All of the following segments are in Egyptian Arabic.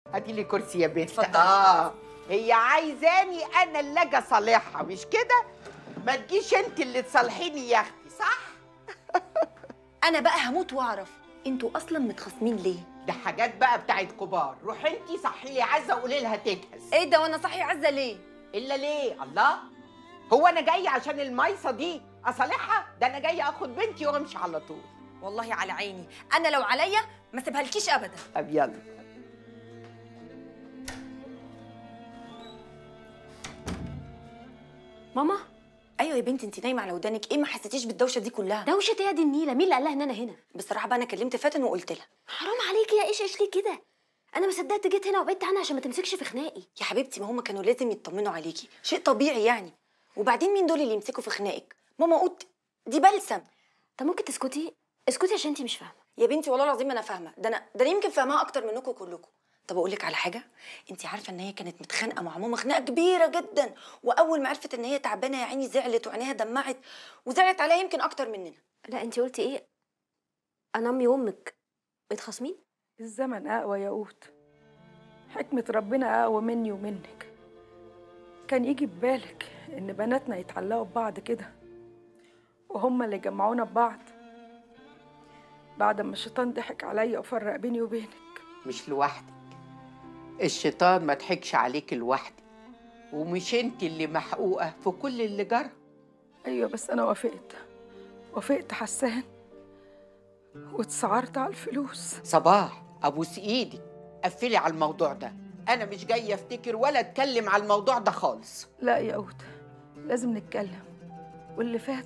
هاتي لي كرسي يا بنت اتفضلي. اه هي عايزاني انا اللي اجي اصالحها مش كده ما تجيش انت اللي تصالحيني يا اختي صح انا بقى هموت واعرف انتوا اصلا متخاصمين ليه ده حاجات بقى بتاعت كبار روحي انت صحي لي عزه وقولي لها تجهز ايه ده وانا صحي عزه ليه الا ليه الله هو انا جايه عشان الميصه دي اصالحها ده انا جايه اخد بنتي وامشي على طول والله على عيني انا لو عليا ما سيبهالكيش ابدا طب يلا ماما ايوه يا بنتي انت نايمه على ودانك ايه ما حسيتيش بالدوشه دي كلها دوشه ايه يا دي النيله مين اللي قال لها ان انا هنا بصراحه بقى انا كلمت فاتن وقلت لها حرام عليكي يا ايش ايش ليه كده انا ما صدقت جيت هنا وبعدت عنها عشان ما تمسكش في خناقي يا حبيبتي ما هم كانوا لازم يطمنوا عليكي شيء طبيعي يعني وبعدين مين دول اللي يمسكوا في خناقك ماما قلت دي بلسم طب ممكن تسكتي اسكتي عشان انتي مش فاهمه يا بنتي والله العظيم انا فاهمه ده انا ده انا يمكن فاهماها اكتر منكم كلكم طب اقول لك على حاجه انت عارفه ان هي كانت متخانقه مع ماما خناقه كبيره جدا واول ما عرفت ان هي تعبانه يا عيني زعلت وعينيها دمعت وزعلت عليها يمكن اكتر مننا لا انتي قلتي ايه انا امي وامك متخاصمين الزمن أقوى يا قوت حكمة ربنا أقوى مني ومنك كان يجي ببالك إن بناتنا يتعلقوا ببعض كده وهما اللي جمعونا ببعض بعد ما الشيطان ضحك عليا وفرق بيني وبينك مش لوحدك الشيطان ما ضحكش عليك لوحدك ومش انت اللي محقوقه في كل اللي جرى أيوة بس أنا وافقت وافقت حسان واتسعرت على الفلوس صباح ابوس ايدك قفلي على الموضوع ده انا مش جايه افتكر ولا اتكلم على الموضوع ده خالص لا يا قوت لازم نتكلم واللي فات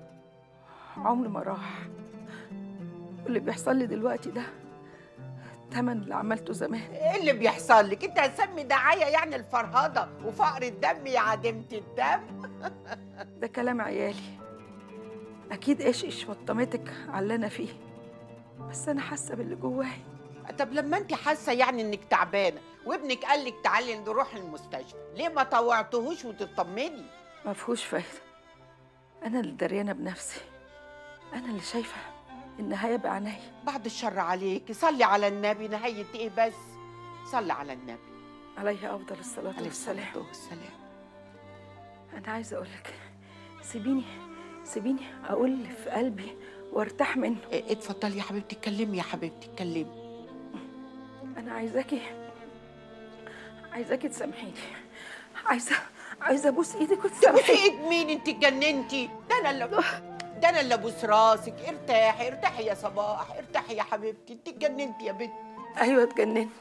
عمر ما راح واللي بيحصل لي دلوقتي ده تمن اللي عملته زمان ايه اللي بيحصل لك انت هتسمي دعايه يعني الفرهده وفقر الدم يا عديمه الدم ده كلام عيالي اكيد ايش ايش وطمتك على اللي انا فيه بس انا حاسه باللي جواي طب لما انت حاسه يعني انك تعبانه وابنك قال لك تعالي نروح المستشفى ليه ما طوعتهوش وتطمني ما فيهوش فايده انا اللي دريانه بنفسي انا اللي شايفه النهايه بعينيا بعد الشر عليك صلي على النبي نهايه ايه بس صلي على النبي عليه افضل الصلاه عليه والسلام الصلاه والسلام انا عايزه اقول لك سيبيني سيبيني اقول اللي في قلبي وارتاح منه إيه، اتفضلي يا حبيبتي اتكلمي يا حبيبتي اتكلمي انا عايزاكي عايزاكي تسامحيني عايزه عايزه ابوس ايدك تبوسي وتسامحيني ايد مين انت اتجننتي ده انا اللي ده انا اللي ابوس راسك ارتاحي ارتاحي يا صباح ارتاحي يا حبيبتي انت اتجننتي يا بنت ايوه اتجننت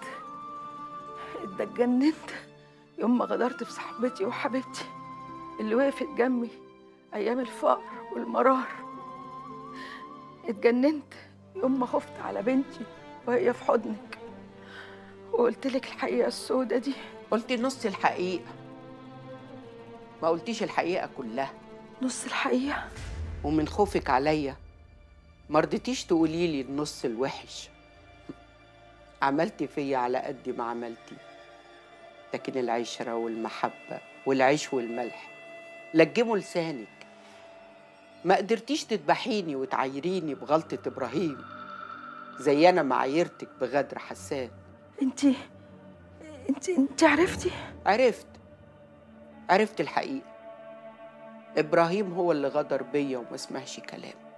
اتجننت يوم ما غدرت بصاحبتي وحبيبتي اللي وقفت جنبي ايام الفقر والمرار اتجننت يوم ما خفت على بنتي وهي في حضنك وقلت لك الحقيقه السودة دي قلتي نص الحقيقه ما قلتيش الحقيقه كلها نص الحقيقه ومن خوفك عليا ما رضيتيش تقولي لي النص الوحش عملتي فيا على قد ما عملتي لكن العشرة والمحبة والعيش والملح لجموا لسانك ما قدرتيش تذبحيني وتعايريني بغلطة إبراهيم زي أنا ما عايرتك بغدر حسان انتي انتي انتي عرفتي عرفت عرفت الحقيقة إبراهيم هو اللي غدر بيا وما سمعش كلام